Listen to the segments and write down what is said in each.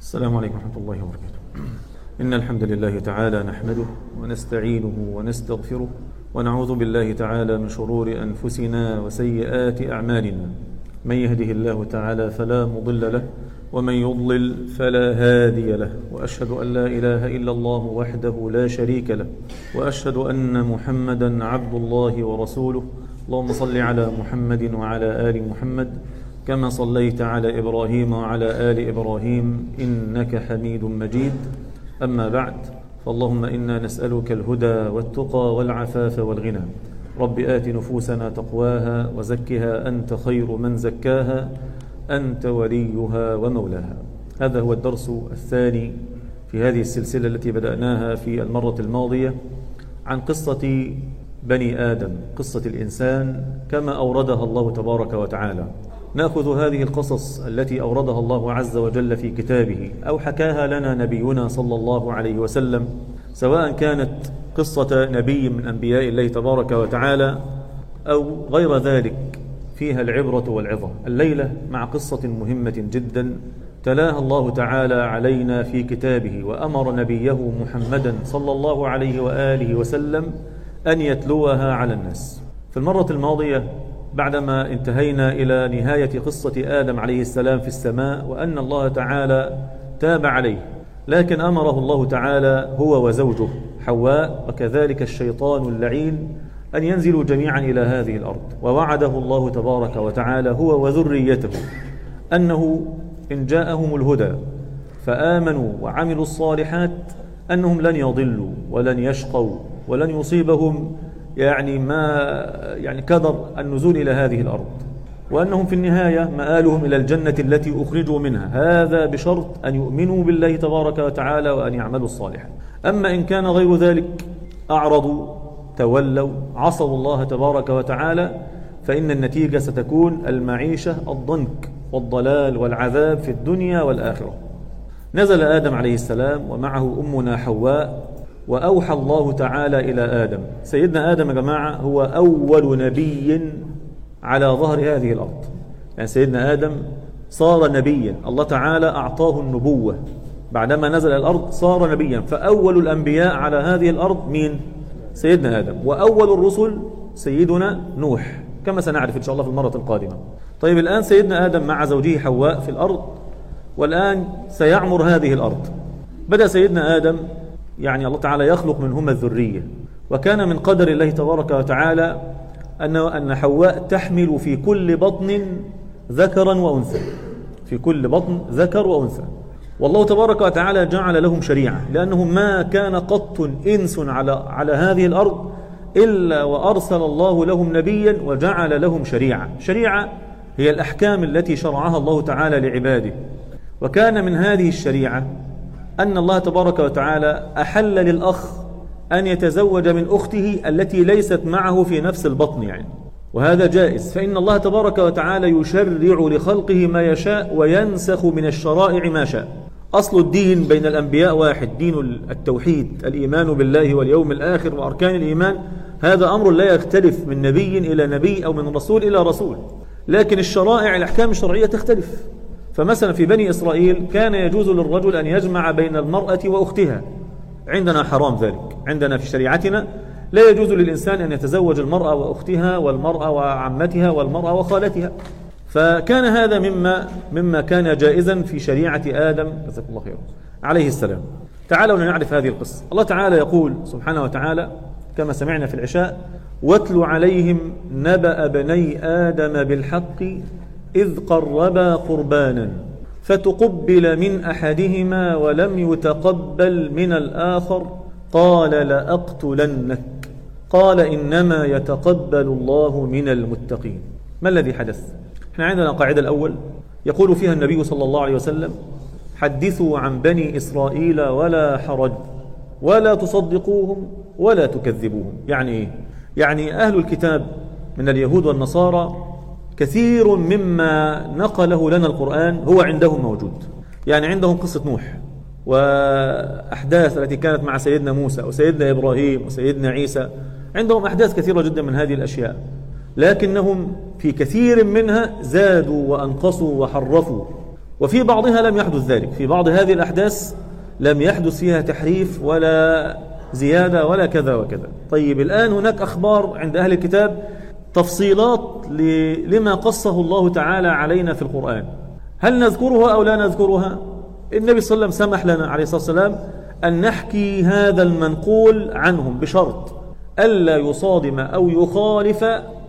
السلام عليكم ورحمة الله وبركاته إن الحمد لله تعالى نحمده ونستعينه ونستغفره ونعوذ بالله تعالى من شرور أنفسنا وسيئات أعمالنا من يهده الله تعالى فلا مضل له ومن يضلل فلا هادي له وأشهد أن لا إله إلا الله وحده لا شريك له وأشهد أن محمدا عبد الله ورسوله اللهم صل على محمد وعلى آل محمد كما صليت على إبراهيم وعلى آل إبراهيم إنك حميد مجيد أما بعد فاللهم إنا نسألك الهدى والتقى والعفاف والغنى رب آت نفوسنا تقواها وزكها أنت خير من زكاها أنت وليها ومولاها هذا هو الدرس الثاني في هذه السلسلة التي بدأناها في المرة الماضية عن قصة بني آدم قصة الإنسان كما أوردها الله تبارك وتعالى ناخذ هذه القصص التي اوردها الله عز وجل في كتابه او حكاها لنا نبينا صلى الله عليه وسلم سواء كانت قصه نبي من انبياء الله تبارك وتعالى او غير ذلك فيها العبره والعظه الليله مع قصه مهمه جدا تلاها الله تعالى علينا في كتابه وامر نبيه محمدا صلى الله عليه واله وسلم ان يتلوها على الناس في المره الماضيه بعدما انتهينا الى نهايه قصه ادم عليه السلام في السماء وان الله تعالى تاب عليه لكن امره الله تعالى هو وزوجه حواء وكذلك الشيطان اللعين ان ينزلوا جميعا الى هذه الارض ووعده الله تبارك وتعالى هو وذريته انه ان جاءهم الهدى فامنوا وعملوا الصالحات انهم لن يضلوا ولن يشقوا ولن يصيبهم يعني ما يعني كدر النزول إلى هذه الأرض وأنهم في النهاية مآلهم إلى الجنة التي أخرجوا منها هذا بشرط أن يؤمنوا بالله تبارك وتعالى وأن يعملوا الصالحا أما إن كان غير ذلك أعرضوا تولوا عصوا الله تبارك وتعالى فإن النتيجة ستكون المعيشة الضنك والضلال والعذاب في الدنيا والآخرة نزل آدم عليه السلام ومعه أمنا حواء وأوحى الله تعالى إلى آدم سيدنا آدم يا جماعة هو أول نبي على ظهر هذه الأرض يعني سيدنا آدم صار نبيا الله تعالى أعطاه النبوة بعدما نزل الأرض صار نبيا فأول الأنبياء على هذه الأرض مين؟ سيدنا آدم وأول الرسل سيدنا نوح كما سنعرف إن شاء الله في المرة القادمة طيب الآن سيدنا آدم مع زوجه حواء في الأرض والآن سيعمر هذه الأرض بدأ سيدنا آدم يعني الله تعالى يخلق منهما الذرية وكان من قدر الله تبارك وتعالى أن أن حواء تحمل في كل بطن ذكرا وأنثى في كل بطن ذكر وأنثى والله تبارك وتعالى جعل لهم شريعة لأنه ما كان قط إنس على على هذه الأرض إلا وأرسل الله لهم نبيا وجعل لهم شريعة شريعة هي الأحكام التي شرعها الله تعالى لعباده وكان من هذه الشريعة أن الله تبارك وتعالى أحل للأخ أن يتزوج من أخته التي ليست معه في نفس البطن يعني وهذا جائز فإن الله تبارك وتعالى يشرع لخلقه ما يشاء وينسخ من الشرائع ما شاء أصل الدين بين الأنبياء واحد دين التوحيد الإيمان بالله واليوم الآخر وأركان الإيمان هذا أمر لا يختلف من نبي إلى نبي أو من رسول إلى رسول لكن الشرائع الأحكام الشرعية تختلف فمثلا في بني إسرائيل كان يجوز للرجل أن يجمع بين المرأة وأختها عندنا حرام ذلك عندنا في شريعتنا لا يجوز للإنسان أن يتزوج المرأة وأختها والمرأة وعمتها والمرأة وخالتها فكان هذا مما مما كان جائزا في شريعة آدم جزاك الله خيرا عليه السلام تعالوا لنعرف هذه القصة الله تعالى يقول سبحانه وتعالى كما سمعنا في العشاء واتل عليهم نبأ بني آدم بالحق إذ قربا قربانا فتقبل من أحدهما ولم يتقبل من الآخر قال لأقتلنك قال إنما يتقبل الله من المتقين ما الذي حدث؟ احنا عندنا قاعدة الأول يقول فيها النبي صلى الله عليه وسلم حدثوا عن بني إسرائيل ولا حرج ولا تصدقوهم ولا تكذبوهم يعني إيه؟ يعني أهل الكتاب من اليهود والنصارى كثير مما نقله لنا القرآن هو عندهم موجود يعني عندهم قصة نوح وأحداث التي كانت مع سيدنا موسى وسيدنا إبراهيم وسيدنا عيسى عندهم أحداث كثيرة جدا من هذه الأشياء لكنهم في كثير منها زادوا وأنقصوا وحرفوا وفي بعضها لم يحدث ذلك في بعض هذه الأحداث لم يحدث فيها تحريف ولا زيادة ولا كذا وكذا طيب الآن هناك أخبار عند أهل الكتاب تفصيلات لما قصه الله تعالى علينا في القرآن هل نذكرها أو لا نذكرها النبي صلى الله عليه وسلم سمح لنا عليه الصلاة والسلام أن نحكي هذا المنقول عنهم بشرط ألا يصادم أو يخالف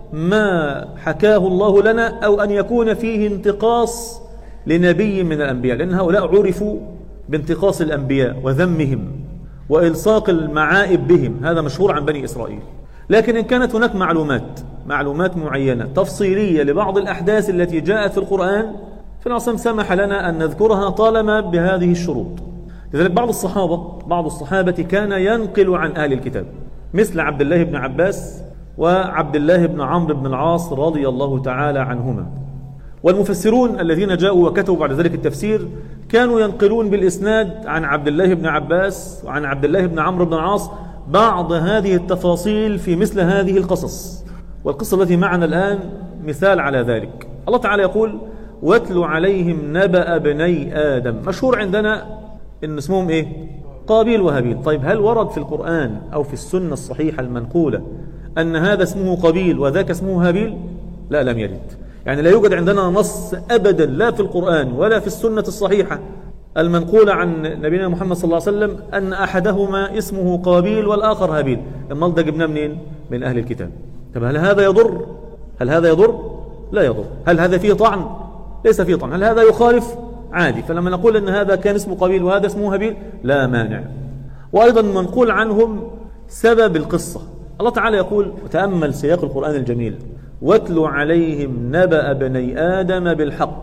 ما حكاه الله لنا أو أن يكون فيه انتقاص لنبي من الأنبياء لأن هؤلاء عرفوا بانتقاص الأنبياء وذمهم وإلصاق المعائب بهم هذا مشهور عن بني إسرائيل لكن إن كانت هناك معلومات معلومات معينة تفصيلية لبعض الأحداث التي جاءت في القرآن فالعصم سمح لنا أن نذكرها طالما بهذه الشروط لذلك بعض الصحابة بعض الصحابة كان ينقل عن أهل الكتاب مثل عبد الله بن عباس وعبد الله بن عمرو بن العاص رضي الله تعالى عنهما والمفسرون الذين جاءوا وكتبوا بعد ذلك التفسير كانوا ينقلون بالإسناد عن عبد الله بن عباس وعن عبد الله بن عمرو بن العاص بعض هذه التفاصيل في مثل هذه القصص والقصة التي معنا الآن مثال على ذلك الله تعالى يقول واتل عليهم نبأ بني آدم مشهور عندنا إن اسمهم إيه قابيل وهابيل طيب هل ورد في القرآن أو في السنة الصحيحة المنقولة أن هذا اسمه قبيل وذاك اسمه هابيل لا لم يرد يعني لا يوجد عندنا نص أبدا لا في القرآن ولا في السنة الصحيحة المنقولة عن نبينا محمد صلى الله عليه وسلم أن أحدهما اسمه قابيل والآخر هابيل المال ده جبناه منين؟ من أهل الكتاب طب هل هذا يضر؟ هل هذا يضر؟ لا يضر هل هذا فيه طعن؟ ليس فيه طعن هل هذا يخالف؟ عادي فلما نقول أن هذا كان اسمه قابيل وهذا اسمه هابيل لا مانع وأيضا منقول عنهم سبب القصة الله تعالى يقول وتأمل سياق القرآن الجميل واتل عليهم نبأ بني آدم بالحق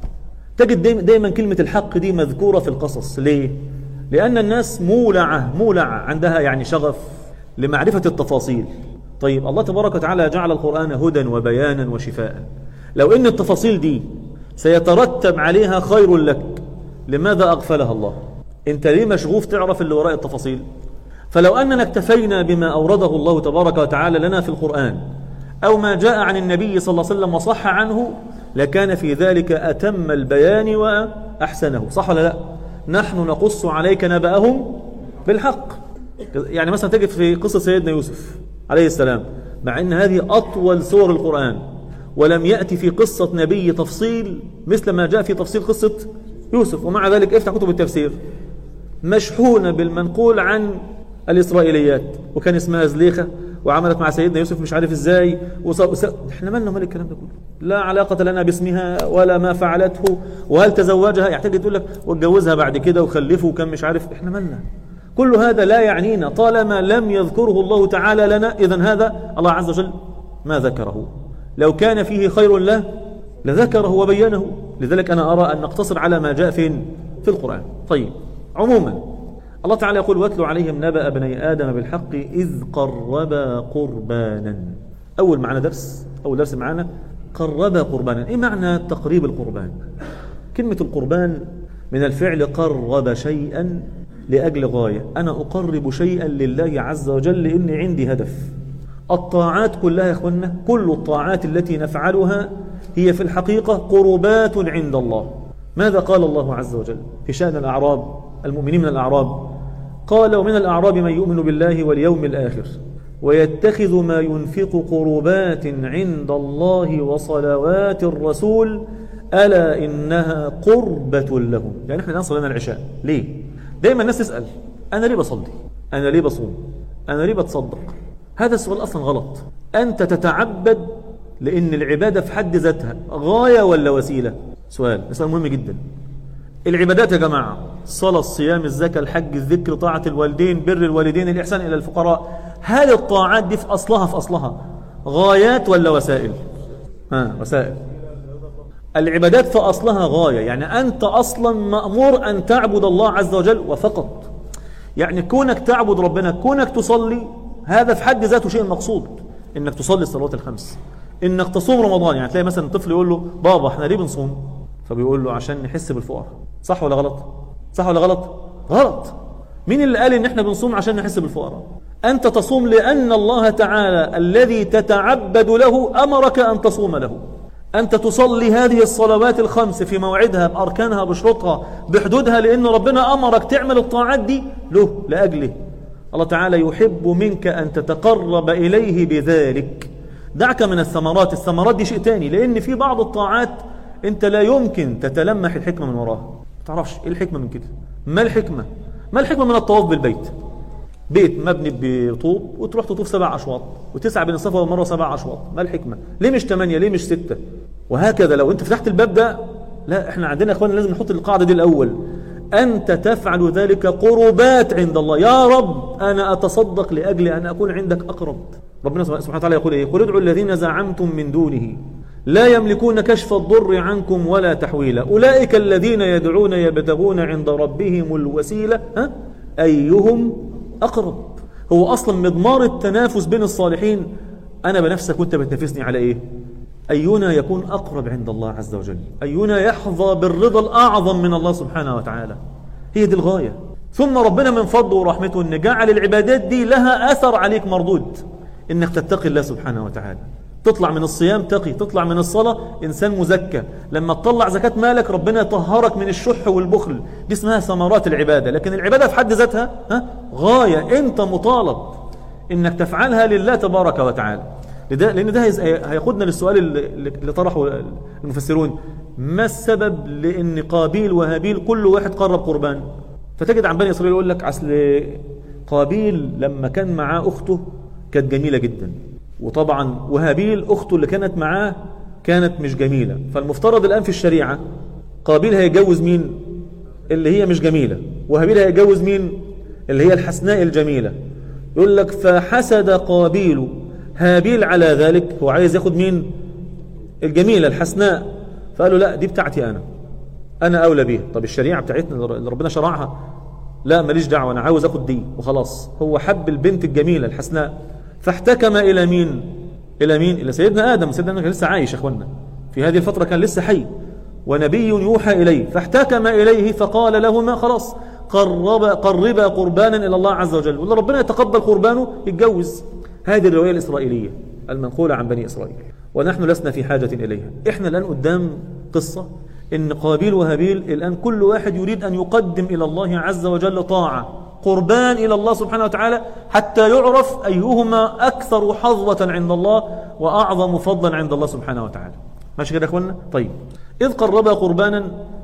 تجد دايما, دايما كلمة الحق دي مذكورة في القصص ليه؟ لأن الناس مولعة مولعة عندها يعني شغف لمعرفة التفاصيل طيب الله تبارك وتعالى جعل القرآن هدى وبيانا وشفاء لو إن التفاصيل دي سيترتب عليها خير لك لماذا أغفلها الله أنت ليه مشغوف تعرف اللي وراء التفاصيل فلو أننا اكتفينا بما أورده الله تبارك وتعالى لنا في القرآن أو ما جاء عن النبي صلى الله عليه وسلم وصح عنه لكان في ذلك أتم البيان وأحسنه صح ولا لا نحن نقص عليك نبأهم بالحق يعني مثلا تجد في قصة سيدنا يوسف عليه السلام مع أن هذه أطول سور القرآن ولم يأتي في قصة نبي تفصيل مثل ما جاء في تفصيل قصة يوسف ومع ذلك افتح كتب التفسير مشحونة بالمنقول عن الإسرائيليات وكان اسمها زليخة وعملت مع سيدنا يوسف مش عارف ازاي وصار احنا مالنا مال الكلام ده كله لا علاقة لنا باسمها ولا ما فعلته وهل تزوجها يعتقد تقول لك واتجوزها بعد كده وخلفه وكان مش عارف احنا مالنا كل هذا لا يعنينا طالما لم يذكره الله تعالى لنا إذا هذا الله عز وجل ما ذكره لو كان فيه خير له لذكره وبينه لذلك أنا أرى أن نقتصر على ما جاء فين في القرآن طيب عموما الله تعالى يقول واتلوا عليهم نبأ بني آدم بالحق إذ قربا قربانا أول معنا درس أول درس معنا قربا قربانا إيه معنى تقريب القربان كلمة القربان من الفعل قرب شيئا لأجل غاية أنا أقرب شيئا لله عز وجل لأني عندي هدف الطاعات كلها يا أخوانا كل الطاعات التي نفعلها هي في الحقيقة قربات عند الله ماذا قال الله عز وجل في شأن الأعراب المؤمنين من الأعراب قال ومن الأعراب من يؤمن بالله واليوم الآخر ويتخذ ما ينفق قربات عند الله وصلوات الرسول ألا إنها قربة لهم يعني احنا الآن صلينا العشاء ليه؟ دايما الناس تسأل أنا ليه بصلي؟ أنا ليه بصوم؟ أنا ليه بتصدق؟ هذا السؤال أصلا غلط أنت تتعبد لأن العبادة في حد ذاتها غاية ولا وسيلة؟ سؤال سؤال مهم جدا العبادات يا جماعة الصلاة الصيام الزكاة الحج الذكر طاعة الوالدين بر الوالدين الإحسان إلى الفقراء هل الطاعات دي في أصلها في أصلها غايات ولا وسائل ها وسائل العبادات في أصلها غاية يعني أنت أصلا مأمور أن تعبد الله عز وجل وفقط يعني كونك تعبد ربنا كونك تصلي هذا في حد ذاته شيء مقصود انك تصلي الصلوات الخمس انك تصوم رمضان يعني تلاقي مثلا طفل يقول له بابا احنا ليه بنصوم فبيقول له عشان نحس بالفقراء صح ولا غلط صح ولا غلط غلط مين اللي قال ان احنا بنصوم عشان نحس بالفقراء انت تصوم لان الله تعالى الذي تتعبد له امرك ان تصوم له أنت تصلي هذه الصلوات الخمس في موعدها بأركانها بشروطها بحدودها لأن ربنا أمرك تعمل الطاعات دي له لأجله الله تعالى يحب منك أن تتقرب إليه بذلك دعك من الثمرات الثمرات دي شيء تاني لأن في بعض الطاعات أنت لا يمكن تتلمح الحكمة من وراها تعرفش إيه الحكمة من كده ما الحكمة ما الحكمة من الطواف بالبيت بيت مبني بطوب وتروح تطوف سبع أشواط وتسعى بين الصفا والمروة سبع أشواط ما الحكمة ليه مش ثمانية ليه مش ستة وهكذا لو أنت فتحت الباب ده لا احنا عندنا يا اخوانا لازم نحط القاعدة دي الأول أنت تفعل ذلك قربات عند الله يا رب أنا أتصدق لأجل أن أكون عندك أقرب ربنا سبحانه وتعالى يقول إيه قل ادعوا الذين زعمتم من دونه لا يملكون كشف الضر عنكم ولا تحويلا أولئك الذين يدعون يبتغون عند ربهم الوسيلة ها؟ أيهم أقرب هو أصلا مضمار التنافس بين الصالحين أنا بنفسك وأنت بتنافسني على إيه أينا يكون أقرب عند الله عز وجل أينا يحظى بالرضا الأعظم من الله سبحانه وتعالى هي دي الغاية ثم ربنا من فضله ورحمته أن جعل العبادات دي لها أثر عليك مردود إنك تتقي الله سبحانه وتعالى تطلع من الصيام تقي تطلع من الصلاة إنسان مزكى لما تطلع زكاة مالك ربنا يطهرك من الشح والبخل دي اسمها ثمرات العبادة لكن العبادة في حد ذاتها ها غاية أنت مطالب إنك تفعلها لله تبارك وتعالى لده لأن ده هياخدنا للسؤال اللي طرحه المفسرون ما السبب لأن قابيل وهابيل كل واحد قرب قربان فتجد عن بني إسرائيل يقول لك أصل قابيل لما كان معاه أخته كانت جميلة جدا وطبعا وهابيل أخته اللي كانت معاه كانت مش جميلة فالمفترض الآن في الشريعة قابيل هيجوز مين اللي هي مش جميلة وهابيل هيجوز مين اللي هي الحسناء الجميلة يقول لك فحسد قابيل هابيل على ذلك هو عايز ياخد مين الجميلة الحسناء فقالوا لا دي بتاعتي أنا أنا أولى بيها طب الشريعة بتاعتنا اللي ربنا شرعها لا ماليش دعوة أنا عاوز أخد دي وخلاص هو حب البنت الجميلة الحسناء فاحتكم إلى مين إلى مين إلى سيدنا آدم سيدنا آدم كان لسه عايش يا أخوانا في هذه الفترة كان لسه حي ونبي يوحى إليه فاحتكم إليه فقال لهما خلاص قرب قربا قربانا إلى الله عز وجل والله ربنا يتقبل قربانه يتجوز هذه الرواية الإسرائيلية المنقولة عن بني إسرائيل ونحن لسنا في حاجة إليها إحنا الآن قدام قصة إن قابيل وهابيل الآن كل واحد يريد أن يقدم إلى الله عز وجل طاعة قربان إلى الله سبحانه وتعالى حتى يعرف أيهما أكثر حظوة عند الله وأعظم فضلا عند الله سبحانه وتعالى ماشي كده يا أخوانا طيب إذ قربا قربانا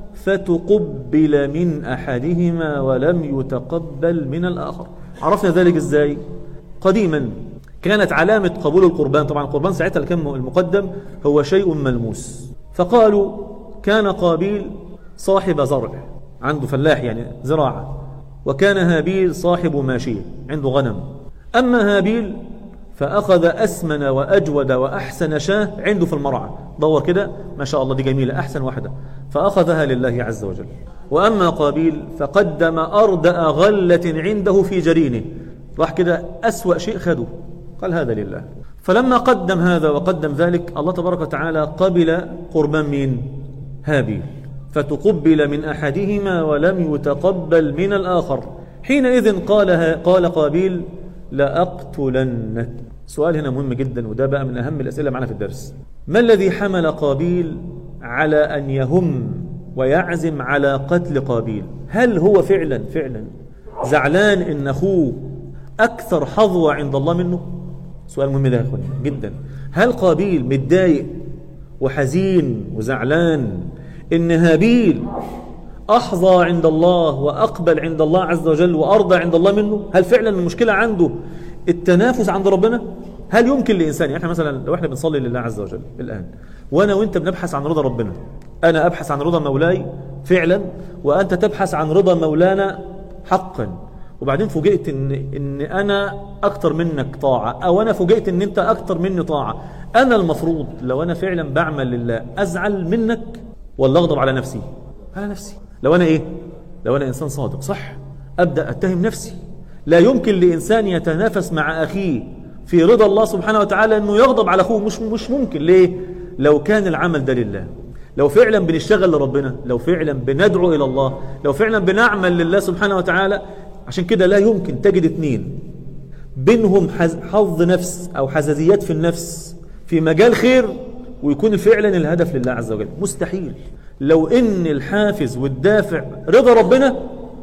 فتقبل من أحدهما ولم يتقبل من الآخر عرفنا ذلك إزاي قديما كانت علامة قبول القربان طبعا القربان ساعتها اللي كان المقدم هو شيء ملموس فقالوا كان قابيل صاحب زرع عنده فلاح يعني زراعة وكان هابيل صاحب ماشية عنده غنم أما هابيل فأخذ أسمن وأجود وأحسن شاه عنده في المرعى دور كده ما شاء الله دي جميلة أحسن واحدة فأخذها لله عز وجل وأما قابيل فقدم أردأ غلة عنده في جرينه راح كده أسوأ شيء خده قال هذا لله فلما قدم هذا وقدم ذلك الله تبارك وتعالى قبل قربان مين هابيل فتقبل من أحدهما ولم يتقبل من الآخر حينئذ قال قال قابيل لأقتلنك سؤال هنا مهم جدا وده بقى من أهم الأسئلة معنا في الدرس ما الذي حمل قابيل على أن يهم ويعزم على قتل قابيل هل هو فعلا فعلا زعلان إن أخوه أكثر حظوة عند الله منه سؤال مهم ده يا أخواني جدا هل قابيل متضايق وحزين وزعلان إن هابيل أحظى عند الله وأقبل عند الله عز وجل وأرضى عند الله منه هل فعلا المشكلة عنده التنافس عند ربنا هل يمكن لإنسان يعني احنا مثلا لو احنا بنصلي لله عز وجل الآن وأنا وأنت بنبحث عن رضا ربنا أنا أبحث عن رضا مولاي فعلا وأنت تبحث عن رضا مولانا حقا وبعدين فوجئت ان ان انا اكتر منك طاعه او انا فوجئت ان انت اكتر مني طاعه انا المفروض لو انا فعلا بعمل لله ازعل منك ولا اغضب على نفسي على نفسي لو انا ايه لو انا انسان صادق صح ابدا اتهم نفسي لا يمكن لانسان يتنافس مع اخيه في رضا الله سبحانه وتعالى انه يغضب على اخوه مش مش ممكن ليه لو كان العمل ده لله لو فعلا بنشتغل لربنا لو فعلا بندعو الى الله لو فعلا بنعمل لله سبحانه وتعالى عشان كده لا يمكن تجد اثنين بينهم حظ نفس او حزازيات في النفس في مجال خير ويكون فعلا الهدف لله عز وجل مستحيل لو ان الحافز والدافع رضا ربنا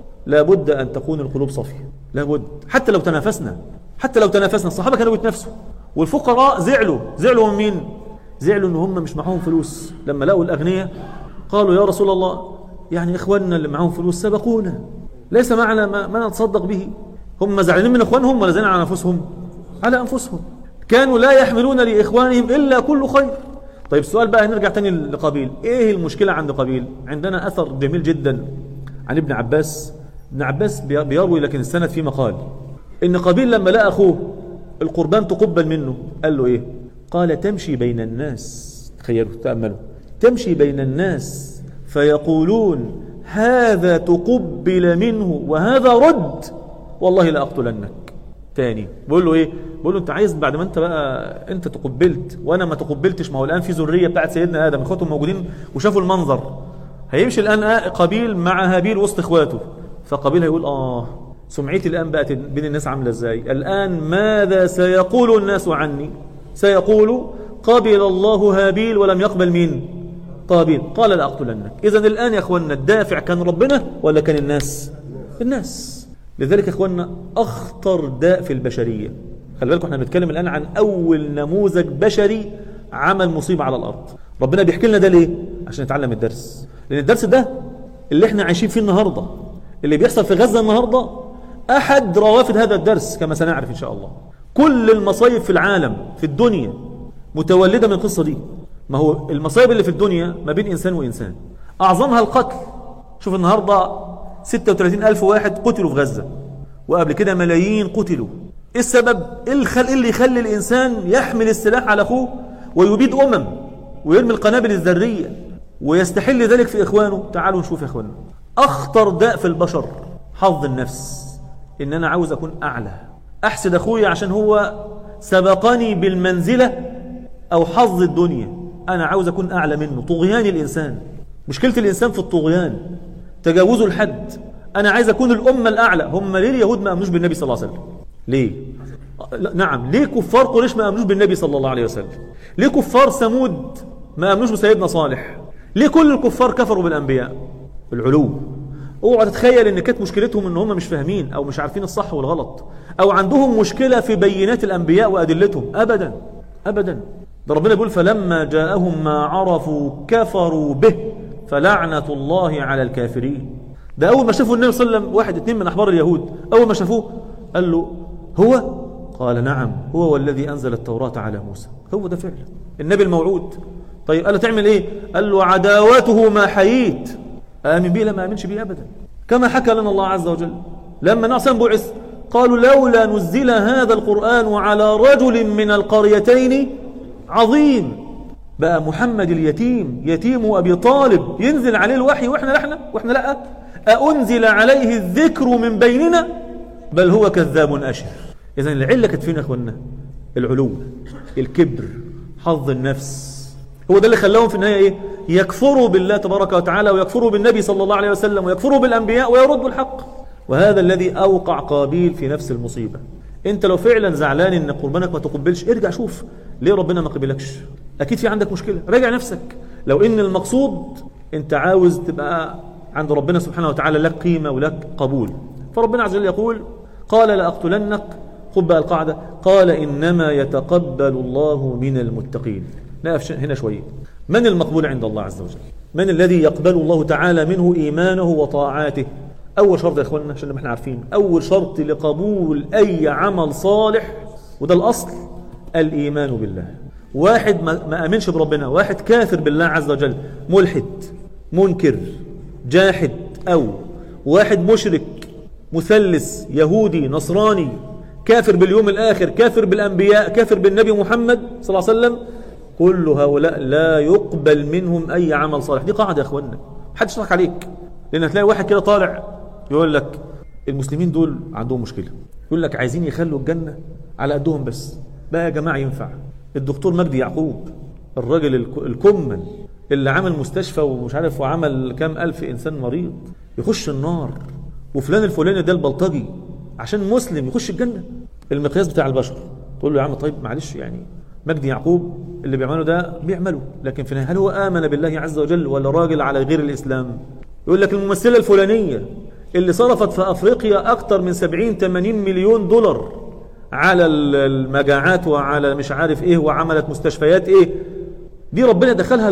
لابد ان تكون القلوب صافيه لابد حتى لو تنافسنا حتى لو تنافسنا الصحابه كانوا بيتنافسوا والفقراء زعلوا زعلوا من مين زعلوا ان هم مش معاهم فلوس لما لقوا الاغنياء قالوا يا رسول الله يعني اخواننا اللي معاهم فلوس سبقونا ليس معنا ما, ما نتصدق به هم زعلانين من اخوانهم ولا زعلانين على انفسهم على انفسهم كانوا لا يحملون لاخوانهم الا كل خير طيب السؤال بقى نرجع تاني لقابيل ايه المشكله عند قابيل عندنا اثر جميل جدا عن ابن عباس ابن عباس بيروي لكن السند فيه مقال ان قابيل لما لقى اخوه القربان تقبل منه قال له ايه قال تمشي بين الناس تخيلوا تاملوا تمشي بين الناس فيقولون هذا تقبل منه وهذا رد والله لاقتلنك تاني بقول له ايه بقول له انت عايز بعد ما انت بقى انت تقبلت وانا ما تقبلتش ما هو الان في ذريه بتاعت سيدنا ادم اخواتهم موجودين وشافوا المنظر هيمشي الان قابيل مع هابيل وسط اخواته فقابيل هيقول اه سمعتي الان بقت بين الناس عامله ازاي الان ماذا سيقول الناس عني سيقول قبل الله هابيل ولم يقبل مين قابيل قال لاقتلنك اذا الان يا اخواننا الدافع كان ربنا ولا كان الناس الناس لذلك يا اخواننا اخطر داء في البشريه خلي بالكم احنا بنتكلم الان عن اول نموذج بشري عمل مصيبه على الارض ربنا بيحكي لنا ده ليه عشان نتعلم الدرس لان الدرس ده اللي احنا عايشين فيه النهارده اللي بيحصل في غزه النهارده احد روافد هذا الدرس كما سنعرف ان شاء الله كل المصايب في العالم في الدنيا متولده من القصه دي ما هو المصايب اللي في الدنيا ما بين انسان وانسان اعظمها القتل شوف النهارده 36 ألف واحد قتلوا في غزة وقبل كده ملايين قتلوا إيه السبب إيه الخل... اللي يخلي الإنسان يحمل السلاح على أخوه ويبيد أمم ويرمي القنابل الذرية ويستحل ذلك في إخوانه تعالوا نشوف يا إخواننا أخطر داء في البشر حظ النفس إن أنا عاوز أكون أعلى أحسد أخويا عشان هو سبقني بالمنزلة أو حظ الدنيا أنا عاوز أكون أعلى منه طغيان الإنسان مشكلة الإنسان في الطغيان تجاوزوا الحد أنا عايز أكون الأمة الأعلى هم ليه اليهود ما أمنوش بالنبي صلى الله عليه وسلم ليه نعم ليه كفار قريش ما أمنوش بالنبي صلى الله عليه وسلم ليه كفار ثمود ما أمنوش بسيدنا صالح ليه كل الكفار كفروا بالأنبياء العلو اوعى تتخيل ان كانت مشكلتهم ان هم مش فاهمين او مش عارفين الصح والغلط او عندهم مشكله في بينات الانبياء وادلتهم ابدا ابدا ده ربنا بيقول فلما جاءهم ما عرفوا كفروا به فلعنة الله على الكافرين ده أول ما شافوا النبي صلى الله عليه وسلم واحد اتنين من أحبار اليهود أول ما شافوه قال له هو قال نعم هو والذي أنزل التوراة على موسى هو ده فعلا النبي الموعود طيب قال له تعمل إيه قال له عداوته ما حييت آمن به لما آمنش به أبدا كما حكى لنا الله عز وجل لما نعصم بعث قالوا لولا نزل هذا القرآن على رجل من القريتين عظيم بقى محمد اليتيم يتيم أبي طالب ينزل عليه الوحي وإحنا لحنا وإحنا لا أأنزل عليه الذكر من بيننا بل هو كذاب أشر إذا العلة كانت فين يا أخوانا العلو الكبر حظ النفس هو ده اللي خلاهم في النهاية إيه يكفروا بالله تبارك وتعالى ويكفروا بالنبي صلى الله عليه وسلم ويكفروا بالأنبياء ويردوا الحق وهذا الذي أوقع قابيل في نفس المصيبة انت لو فعلا زعلان ان قربانك ما تقبلش ارجع شوف ليه ربنا ما قبلكش اكيد في عندك مشكله راجع نفسك لو ان المقصود انت عاوز تبقى عند ربنا سبحانه وتعالى لك قيمه ولك قبول فربنا عز وجل يقول قال لاقتلنك خد بقى القاعده قال انما يتقبل الله من المتقين نقف هنا شويه من المقبول عند الله عز وجل من الذي يقبل الله تعالى منه ايمانه وطاعاته أول شرط يا إخواننا عشان احنا عارفين أول شرط لقبول أي عمل صالح وده الأصل الإيمان بالله واحد ما أمنش بربنا واحد كافر بالله عز وجل ملحد منكر جاحد أو واحد مشرك مثلث يهودي نصراني كافر باليوم الآخر كافر بالأنبياء كافر بالنبي محمد صلى الله عليه وسلم كل هؤلاء لا يقبل منهم أي عمل صالح دي قاعدة يا أخواننا محدش يضحك عليك لأن هتلاقي واحد كده طالع يقول لك المسلمين دول عندهم مشكلة يقول لك عايزين يخلوا الجنة على قدهم بس بقى يا جماعة ينفع الدكتور مجدي يعقوب الراجل الكمل اللي عمل مستشفى ومش عارف وعمل كام ألف إنسان مريض يخش النار وفلان الفلاني ده البلطجي عشان مسلم يخش الجنة المقياس بتاع البشر تقول له يا عم طيب معلش يعني مجدي يعقوب اللي بيعمله ده بيعمله لكن في النهاية هل هو آمن بالله عز وجل ولا راجل على غير الإسلام يقول لك الممثلة الفلانية اللي صرفت في أفريقيا أكتر من 70 80 مليون دولار على المجاعات وعلى مش عارف إيه وعملت مستشفيات إيه دي ربنا دخلها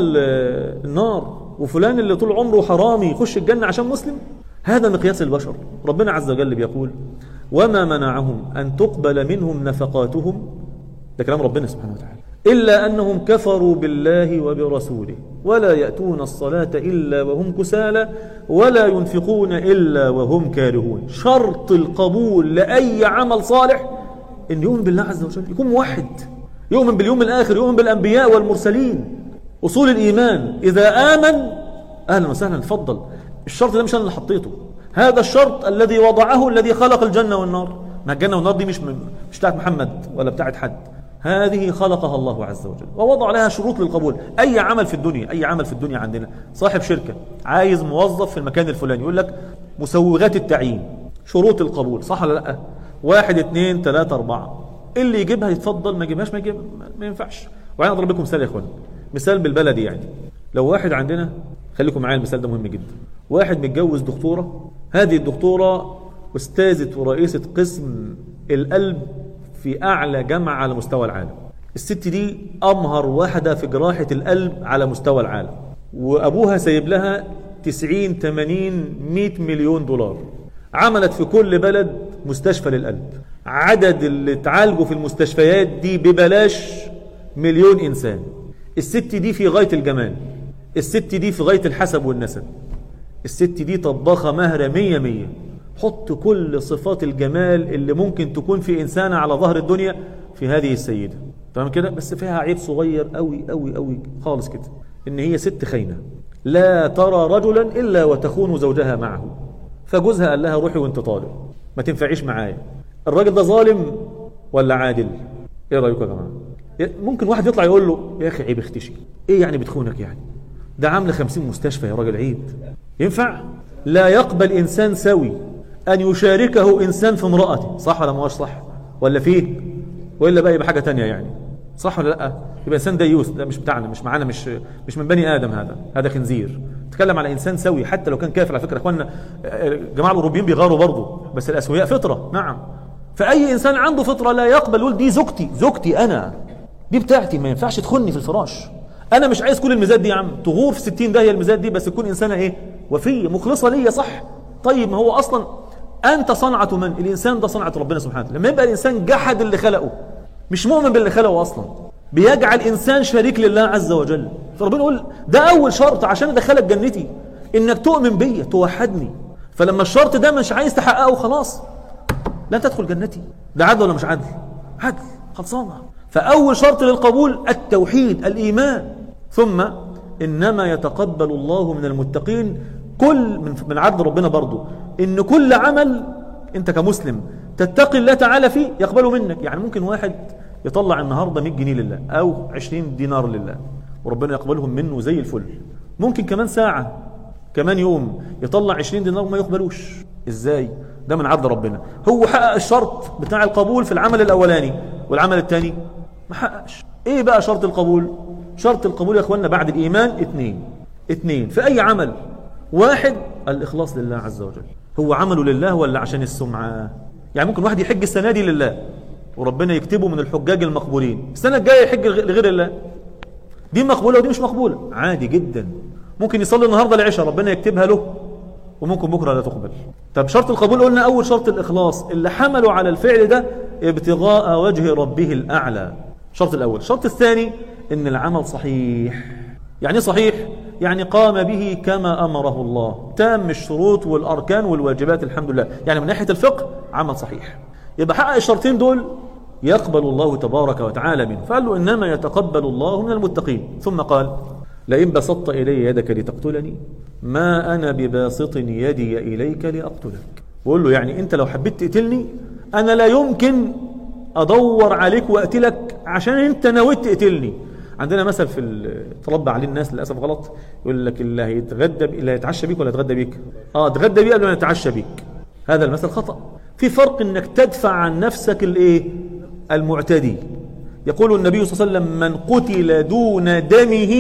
النار وفلان اللي طول عمره حرامي يخش الجنة عشان مسلم هذا مقياس البشر ربنا عز وجل بيقول وما منعهم أن تقبل منهم نفقاتهم ده كلام ربنا سبحانه وتعالى إلا أنهم كفروا بالله وبرسوله ولا يأتون الصلاة إلا وهم كسالى ولا ينفقون إلا وهم كارهون شرط القبول لأي عمل صالح أن يؤمن بالله عز وجل يكون موحد يؤمن باليوم الآخر يؤمن بالأنبياء والمرسلين أصول الإيمان إذا آمن أهلا وسهلا تفضل الشرط ده مش أنا اللي حطيته هذا الشرط الذي وضعه الذي خلق الجنة والنار ما الجنة والنار دي مش مش بتاعت محمد ولا بتاعت حد هذه خلقها الله عز وجل ووضع لها شروط للقبول أي عمل في الدنيا أي عمل في الدنيا عندنا صاحب شركة عايز موظف في المكان الفلاني يقول لك مسوغات التعيين شروط القبول صح ولا لا واحد اثنين ثلاثة أربعة اللي يجيبها يتفضل ما يجيبهاش ما يجيب ما ينفعش وأنا أضرب لكم مثال يا إخوان مثال بالبلدي يعني لو واحد عندنا خليكم معايا المثال ده مهم جدا واحد متجوز دكتورة هذه الدكتورة أستاذة ورئيسة قسم القلب في أعلى جامعة على مستوى العالم الست دي أمهر واحدة في جراحة القلب على مستوى العالم وأبوها سايب لها 90 80 100 مليون دولار عملت في كل بلد مستشفى للقلب عدد اللي اتعالجوا في المستشفيات دي ببلاش مليون إنسان الست دي في غاية الجمال الست دي في غاية الحسب والنسب الست دي طباخة مهرة مية مية حط كل صفات الجمال اللي ممكن تكون في إنسانة على ظهر الدنيا في هذه السيدة تمام كده بس فيها عيب صغير قوي قوي قوي خالص كده إن هي ست خاينة لا ترى رجلا إلا وتخون زوجها معه فجوزها قال لها روحي وانت طالب ما تنفعيش معايا الراجل ده ظالم ولا عادل ايه رايكم يا جماعه ممكن واحد يطلع يقول له يا اخي عيب اختشي ايه يعني بتخونك يعني ده عامله خمسين مستشفى يا راجل عيب ينفع لا يقبل انسان سوي ان يشاركه انسان في امرأته صح ولا ما هوش صح ولا فيه والا بقى يبقى حاجه تانية يعني صح ولا لا يبقى انسان ديوث ده مش بتاعنا مش معانا مش مش من بني ادم هذا هذا خنزير تكلم على انسان سوي حتى لو كان كافر على فكره اخواننا الجماعه الاوروبيين بيغاروا برضه بس الاسوياء فطره نعم فاي انسان عنده فطره لا يقبل يقول دي زوجتي زوجتي انا دي بتاعتي ما ينفعش تخني في الفراش انا مش عايز كل الميزات دي يا عم تغور في 60 داهيه الميزات دي بس تكون انسانه ايه وفيه مخلصه ليا صح طيب ما هو اصلا انت صنعه من الانسان ده صنعه ربنا سبحانه وتعالى لما يبقى الانسان جحد اللي خلقه مش مؤمن باللي خلقه اصلا بيجعل انسان شريك لله عز وجل فربنا يقول ده اول شرط عشان ادخلك جنتي انك تؤمن بيا توحدني فلما الشرط ده مش عايز تحققه خلاص لا تدخل جنتي ده عدل ولا مش عدل عدل خلصانه فاول شرط للقبول التوحيد الايمان ثم انما يتقبل الله من المتقين كل من من عدل ربنا برضه ان كل عمل انت كمسلم تتقي الله تعالى فيه يقبله منك يعني ممكن واحد يطلع النهارده 100 جنيه لله او 20 دينار لله وربنا يقبلهم منه زي الفل ممكن كمان ساعه كمان يوم يطلع 20 دينار وما يقبلوش ازاي ده من عدل ربنا هو حقق الشرط بتاع القبول في العمل الاولاني والعمل الثاني ما حققش ايه بقى شرط القبول شرط القبول يا اخواننا بعد الايمان اثنين اثنين في اي عمل واحد الاخلاص لله عز وجل هو عمله لله ولا عشان السمعه يعني ممكن واحد يحج السنه دي لله وربنا يكتبه من الحجاج المقبولين السنه الجايه يحج لغير الله دي مقبوله ودي مش مقبوله عادي جدا ممكن يصلي النهارده العشاء ربنا يكتبها له وممكن بكره لا تقبل طب شرط القبول قلنا اول شرط الاخلاص اللي حملوا على الفعل ده ابتغاء وجه ربه الاعلى الشرط الاول الشرط الثاني ان العمل صحيح يعني صحيح يعني قام به كما امره الله تام الشروط والاركان والواجبات الحمد لله يعني من ناحيه الفقه عمل صحيح يبقى حقق الشرطين دول يقبل الله تبارك وتعالى منه فقال له انما يتقبل الله من المتقين ثم قال لئن بسطت الي يدك لتقتلني ما انا بباسط يدي اليك لاقتلك بقول له يعني انت لو حبيت تقتلني انا لا يمكن ادور عليك واقتلك عشان انت نويت تقتلني عندنا مثل في تربى عليه الناس للاسف غلط يقول لك اللي هيتغدى اللي هيتعشى بيك ولا يتغدى بيك اه اتغدى بيه قبل ما يتعشى بيك هذا المثل خطا في فرق انك تدفع عن نفسك الايه المعتدي يقول النبي صلى الله عليه وسلم من قتل دون دمه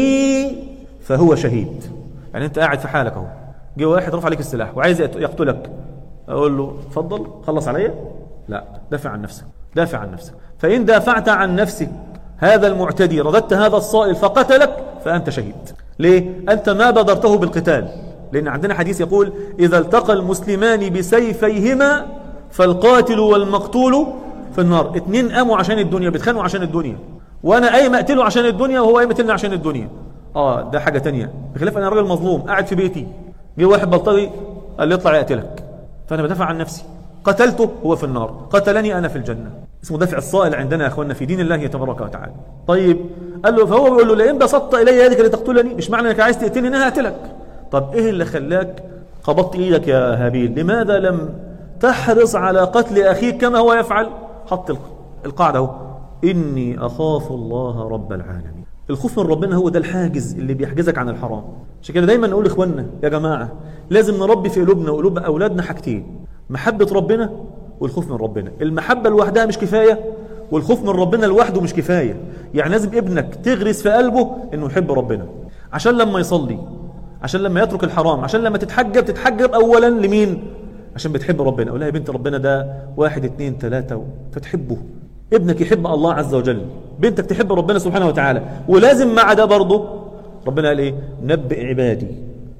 فهو شهيد يعني انت قاعد في حالك اهو جه واحد رفع عليك السلاح وعايز يقتلك اقول له اتفضل خلص عليا لا دافع عن نفسك دافع عن نفسك فان دافعت عن نفسك هذا المعتدي رددت هذا الصائل فقتلك فانت شهيد ليه انت ما بادرته بالقتال لان عندنا حديث يقول اذا التقى المسلمان بسيفيهما فالقاتل والمقتول في النار اتنين قاموا عشان الدنيا بيتخانقوا عشان الدنيا وانا قايم اقتله عشان الدنيا وهو قايم يقتلني عشان الدنيا اه ده حاجه تانية بخلاف انا راجل مظلوم قاعد في بيتي جه واحد بلطجي قال لي اطلع يقتلك فانا بدافع عن نفسي قتلته هو في النار قتلني انا في الجنه اسمه دفع الصائل عندنا يا اخواننا في دين الله تبارك وتعالى طيب قال له فهو بيقول له لئن بسطت الي يدك لتقتلني مش معنى انك عايز تقتلني انا هقتلك طب ايه اللي خلاك قبضت ايدك يا هابيل لماذا لم تحرص على قتل اخيك كما هو يفعل حط القاعده اهو اني اخاف الله رب العالمين الخوف من ربنا هو ده الحاجز اللي بيحجزك عن الحرام عشان كده دايما نقول لاخواننا يا جماعه لازم نربي في قلوبنا وقلوب اولادنا حاجتين محبه ربنا والخوف من ربنا المحبه لوحدها مش كفايه والخوف من ربنا لوحده مش كفايه يعني لازم ابنك تغرس في قلبه انه يحب ربنا عشان لما يصلي عشان لما يترك الحرام عشان لما تتحجب تتحجب اولا لمين عشان بتحب ربنا اقول لها يا بنت ربنا ده واحد اتنين تلاتة فتحبه ابنك يحب الله عز وجل بنتك تحب ربنا سبحانه وتعالى ولازم مع ده برضه ربنا قال ايه نبئ عبادي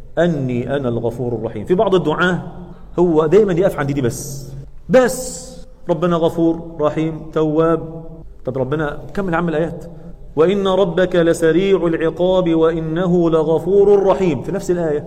اني انا الغفور الرحيم في بعض الدعاة هو دايما يقف عند دي بس بس ربنا غفور رحيم تواب طب ربنا كمل عم الايات وان ربك لسريع العقاب وانه لغفور رحيم في نفس الايه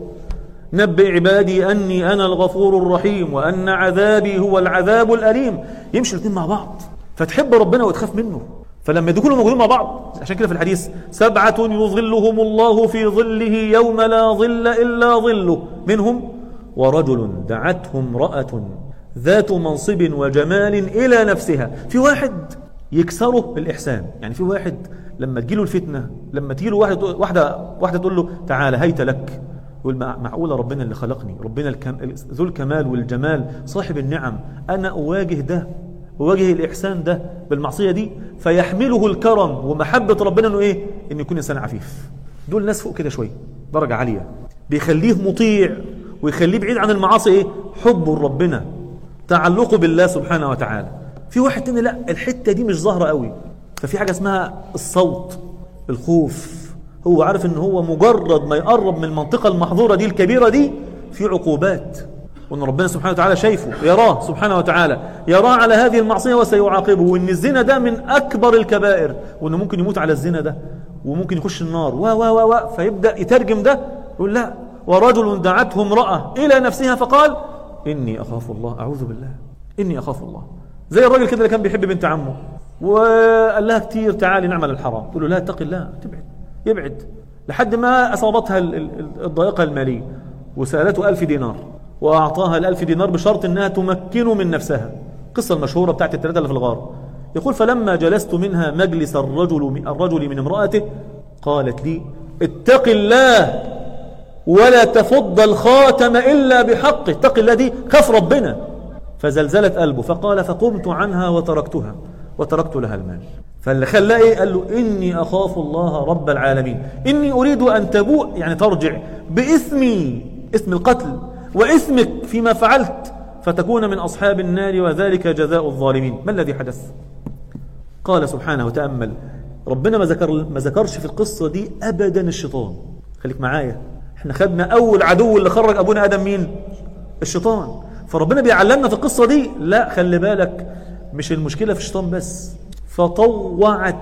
نبئ عبادي اني انا الغفور الرحيم وان عذابي هو العذاب الاليم يمشي الاثنين مع بعض فتحب ربنا وتخاف منه فلما يكونوا موجودين مع بعض عشان كده في الحديث سبعة يظلهم الله في ظله يوم لا ظل إلا ظله منهم ورجل دعته امرأة ذات منصب وجمال إلى نفسها في واحد يكسره الإحسان يعني في واحد لما تجيله الفتنة لما تجيله واحدة, واحدة, واحدة تقول له تعالى هيت لك يقول معقولة ربنا اللي خلقني ربنا الكم... ذو الكمال والجمال صاحب النعم أنا أواجه ده وواجه الإحسان ده بالمعصية دي فيحمله الكرم ومحبة ربنا أنه إيه أنه يكون إنسان عفيف دول ناس فوق كده شوية درجة عالية بيخليه مطيع ويخليه بعيد عن المعاصي إيه حبه لربنا تعلقه بالله سبحانه وتعالى في واحد تاني لا الحتة دي مش ظاهرة قوي ففي حاجة اسمها الصوت الخوف هو عارف ان هو مجرد ما يقرب من المنطقة المحظورة دي الكبيرة دي في عقوبات وان ربنا سبحانه وتعالى شايفه يراه سبحانه وتعالى يراه على هذه المعصية وسيعاقبه وان الزنا ده من اكبر الكبائر وانه ممكن يموت على الزنا ده وممكن يخش النار و و و و فيبدأ يترجم ده يقول لا ورجل دعته امرأة إلى نفسها فقال إني أخاف الله أعوذ بالله إني أخاف الله زي الراجل كده اللي كان بيحب بنت عمه وقال لها كتير تعالي نعمل الحرام تقول له لا اتق الله تبعد يبعد لحد ما أصابتها الضائقة المالية وسألته ألف دينار وأعطاها الألف دينار بشرط أنها تمكنه من نفسها قصة المشهورة بتاعت الثلاثة اللي في الغار يقول فلما جلست منها مجلس الرجل الرجل من امرأته قالت لي اتق الله ولا تفض الخاتم إلا بحقه اتق الله دي خاف ربنا فزلزلت قلبه فقال فقمت عنها وتركتها وتركت لها المال فاللي خلاه ايه قال له اني اخاف الله رب العالمين اني اريد ان تبوء يعني ترجع باثمي اسم القتل واثمك فيما فعلت فتكون من اصحاب النار وذلك جزاء الظالمين ما الذي حدث قال سبحانه وتامل ربنا ما ذكر ما ذكرش في القصه دي ابدا الشيطان خليك معايا احنا خدنا اول عدو اللي خرج ابونا ادم مين الشيطان فربنا بيعلمنا في القصه دي لا خلي بالك مش المشكله في الشيطان بس فطوعت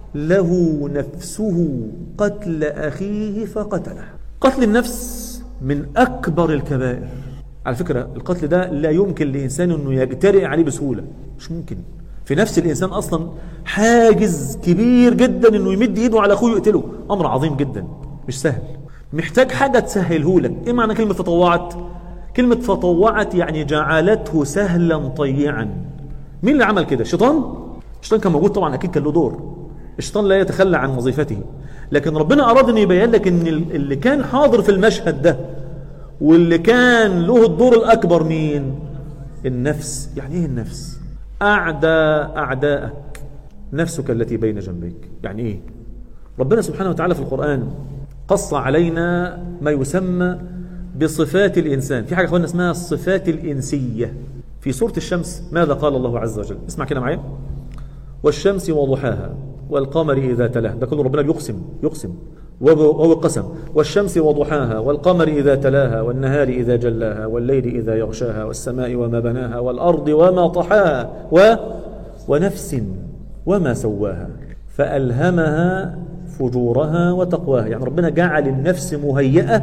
له نفسه قتل اخيه فقتله قتل النفس من اكبر الكبائر على فكره القتل ده لا يمكن لانسان انه يجترئ عليه بسهوله مش ممكن في نفس الانسان اصلا حاجز كبير جدا انه يمد ايده على اخوه يقتله امر عظيم جدا مش سهل محتاج حاجة تسهله لك ايه معنى كلمة تطوعت كلمة تطوعت يعني جعلته سهلا طيعا مين اللي عمل كده الشيطان الشيطان كان موجود طبعا اكيد كان له دور الشيطان لا يتخلى عن وظيفته لكن ربنا اراد ان يبين لك ان اللي كان حاضر في المشهد ده واللي كان له الدور الاكبر مين النفس يعني ايه النفس اعدى اعدائك نفسك التي بين جنبيك يعني إيه ربنا سبحانه وتعالى في القرآن قص علينا ما يسمى بصفات الإنسان في حاجة أخوانا اسمها الصفات الإنسية في سورة الشمس ماذا قال الله عز وجل اسمع كده معايا والشمس وضحاها والقمر إذا تلاه ده كله ربنا بيقسم يقسم وهو قسم والشمس وضحاها والقمر إذا تلاها والنهار إذا جلاها والليل إذا يغشاها والسماء وما بناها والأرض وما طحاها و ونفس وما سواها فألهمها فجورها وتقواها يعني ربنا جعل النفس مهيئة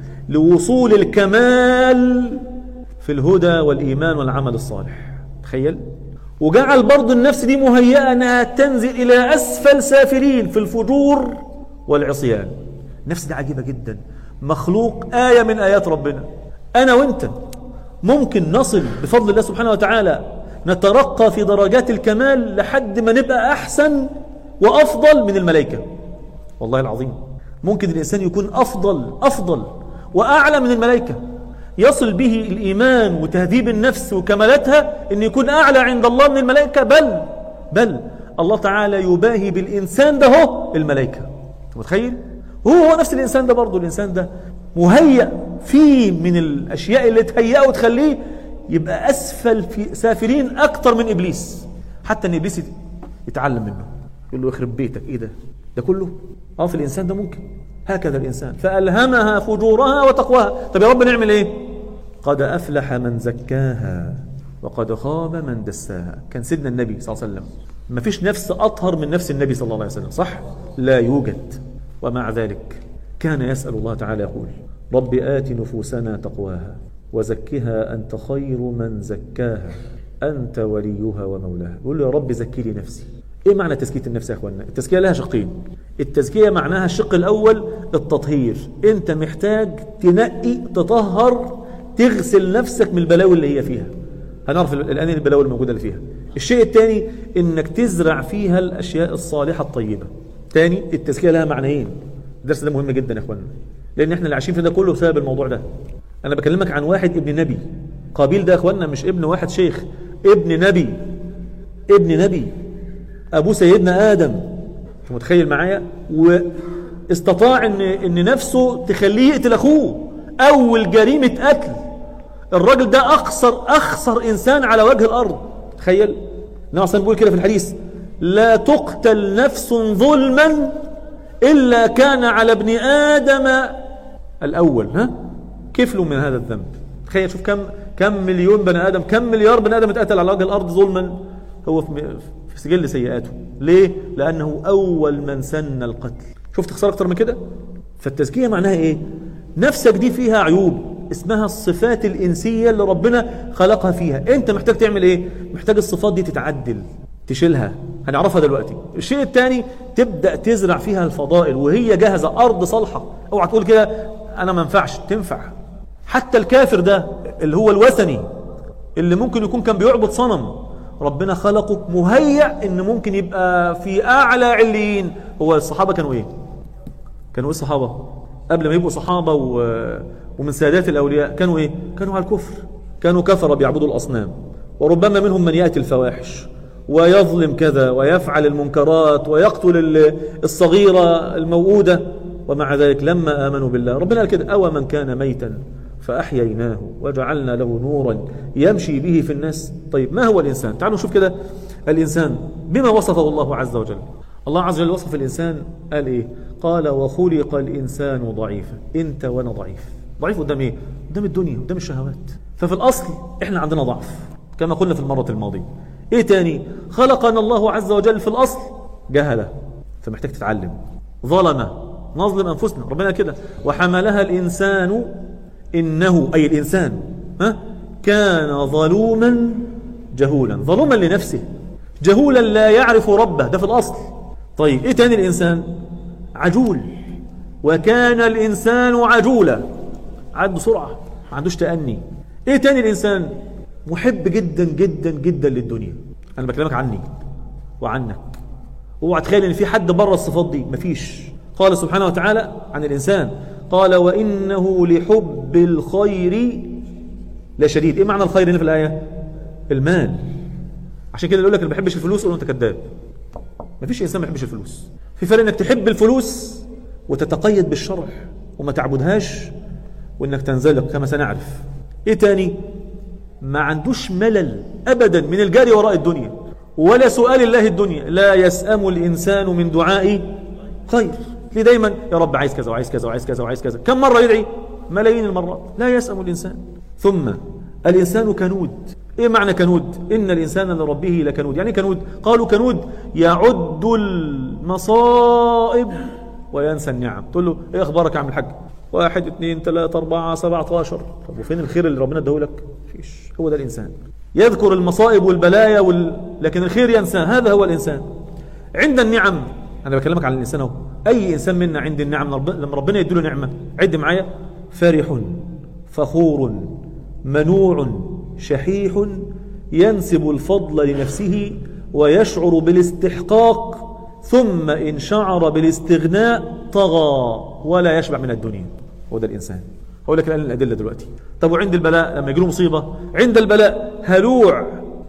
لوصول الكمال في الهدى والإيمان والعمل الصالح تخيل وجعل برضو النفس دي مهيئة أنها تنزل إلى أسفل سافلين في الفجور والعصيان النفس دي عجيبة جدا مخلوق آية من آيات ربنا أنا وإنت ممكن نصل بفضل الله سبحانه وتعالى نترقى في درجات الكمال لحد ما نبقى أحسن وأفضل من الملائكة والله العظيم ممكن الإنسان يكون أفضل أفضل وأعلى من الملائكة يصل به الإيمان وتهذيب النفس وكمالاتها أن يكون أعلى عند الله من الملائكة بل بل الله تعالى يباهي بالإنسان ده هو الملائكة متخيل هو هو نفس الإنسان ده برضه الإنسان ده مهيأ فيه من الأشياء اللي تهيئه وتخليه يبقى أسفل في سافلين أكتر من إبليس حتى أن إبليس يتعلم منه يقول له يخرب بيتك إيه ده ده كله اه في الإنسان ده ممكن هكذا الإنسان فألهمها فجورها وتقواها طب يا رب نعمل إيه قد أفلح من زكاها وقد خاب من دساها كان سيدنا النبي صلى الله عليه وسلم ما فيش نفس أطهر من نفس النبي صلى الله عليه وسلم صح لا يوجد ومع ذلك كان يسأل الله تعالى يقول رب آت نفوسنا تقواها وزكها أنت خير من زكاها أنت وليها ومولاها يقول له يا رب زكي لي نفسي ايه معنى تزكيه النفس يا اخوانا التزكيه لها شقين التزكيه معناها الشق الاول التطهير انت محتاج تنقي تطهر تغسل نفسك من البلاوي اللي هي فيها هنعرف الان البلاوي الموجوده اللي فيها الشيء الثاني انك تزرع فيها الاشياء الصالحه الطيبه ثاني التزكيه لها معنيين الدرس ده مهم جدا يا اخوانا لان احنا اللي عايشين في ده كله بسبب الموضوع ده انا بكلمك عن واحد ابن نبي قابيل ده يا اخوانا مش ابن واحد شيخ ابن نبي ابن نبي ابوه سيدنا ادم انت متخيل معايا واستطاع ان ان نفسه تخليه يقتل اخوه اول جريمه قتل الراجل ده اخسر اخسر انسان على وجه الارض تخيل النبي صلى بيقول كده في الحديث لا تقتل نفس ظلما الا كان على ابن ادم الاول ها كفل من هذا الذنب تخيل شوف كم كم مليون بني ادم كم مليار بني ادم اتقتل على وجه الارض ظلما هو في في سجل سيئاته ليه لانه اول من سن القتل شفت خساره اكتر من كده فالتزكيه معناها ايه نفسك دي فيها عيوب اسمها الصفات الإنسية اللي ربنا خلقها فيها انت محتاج تعمل ايه محتاج الصفات دي تتعدل تشيلها هنعرفها دلوقتي الشيء الثاني تبدأ تزرع فيها الفضائل وهي جاهزة أرض صالحة اوعى تقول كده أنا ما ينفعش تنفع حتى الكافر ده اللي هو الوثني اللي ممكن يكون كان بيعبد صنم ربنا خلقه مهيأ ان ممكن يبقى في اعلى عليين هو الصحابه كانوا ايه كانوا ايه الصحابه قبل ما يبقوا صحابه و... ومن سادات الاولياء كانوا ايه كانوا على الكفر كانوا كفر بيعبدوا الاصنام وربما منهم من ياتي الفواحش ويظلم كذا ويفعل المنكرات ويقتل الصغيره الموؤوده ومع ذلك لما امنوا بالله ربنا قال كده او من كان ميتا فأحييناه وجعلنا له نورا يمشي به في الناس طيب ما هو الإنسان تعالوا نشوف كده الإنسان بما وصفه الله عز وجل الله عز وجل وصف الإنسان قال إيه قال وخلق الإنسان ضعيفا أنت وأنا ضعيف ضعيف قدام إيه قدام الدنيا قدام الشهوات ففي الأصل إحنا عندنا ضعف كما قلنا في المرة الماضية إيه تاني خلقنا الله عز وجل في الأصل جهلة فمحتاج تتعلم ظلم نظلم أنفسنا ربنا كده وحملها الإنسان إنه أي الإنسان ها كان ظلوما جهولا ظلوما لنفسه جهولا لا يعرف ربه ده في الأصل طيب إيه تاني الإنسان عجول وكان الإنسان عجولا عاد بسرعة ما عندوش تأني إيه تاني الإنسان محب جدا جدا جدا للدنيا أنا بكلمك عني وعنك اوعى تخيل ان في حد بره الصفات دي مفيش قال سبحانه وتعالى عن الانسان قال وانه لحب الخير لشديد ايه معنى الخير هنا في الايه المال عشان كده يقول لك انا ما بحبش الفلوس قول له انت كذاب ما فيش انسان ما يحبش الفلوس في فرق انك تحب الفلوس وتتقيد بالشرع وما تعبدهاش وانك تنزلق كما سنعرف ايه تاني ما عندوش ملل ابدا من الجاري وراء الدنيا ولا سؤال الله الدنيا لا يسأم الإنسان من دعاء خير ليه دايما يا رب عايز كذا وعايز كذا وعايز كذا وعايز كذا كم مرة يدعي ملايين المرات لا يسأم الإنسان ثم الإنسان كنود إيه معنى كنود إن الإنسان لربه لكنود يعني كنود قالوا كنود يعد المصائب وينسى النعم تقول له إيه أخبارك يا عم الحاج واحد اثنين ثلاثة أربعة سبعة عشر طب وفين الخير اللي ربنا اداهولك فيش هو ده الإنسان يذكر المصائب والبلايا وال... لكن الخير ينسى هذا هو الإنسان عند النعم أنا بكلمك عن الإنسان أهو أي إنسان منا عند النعم لما ربنا يديله نعمة عد معايا فرح فخور منوع شحيح ينسب الفضل لنفسه ويشعر بالاستحقاق ثم إن شعر بالاستغناء طغى ولا يشبع من الدنيا هو ده الإنسان أقول لك الآن الأدلة دلوقتي طب وعند البلاء لما يجي مصيبة عند البلاء هلوع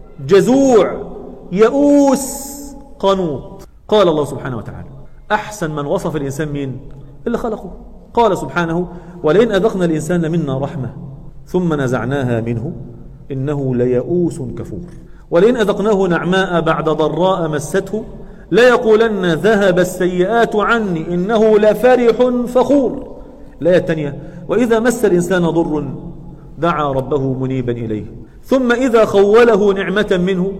جزوع يئوس قنوط قال الله سبحانه وتعالى أحسن من وصف الإنسان مين اللي خلقه قال سبحانه ولئن أذقنا الإنسان منا رحمة ثم نزعناها منه إنه ليئوس كفور ولئن أذقناه نعماء بعد ضراء مسته ليقولن ذهب السيئات عني إنه لفرح فخور الآية الثانية وإذا مس الإنسان ضر دعا ربه منيبا إليه ثم إذا خوله نعمة منه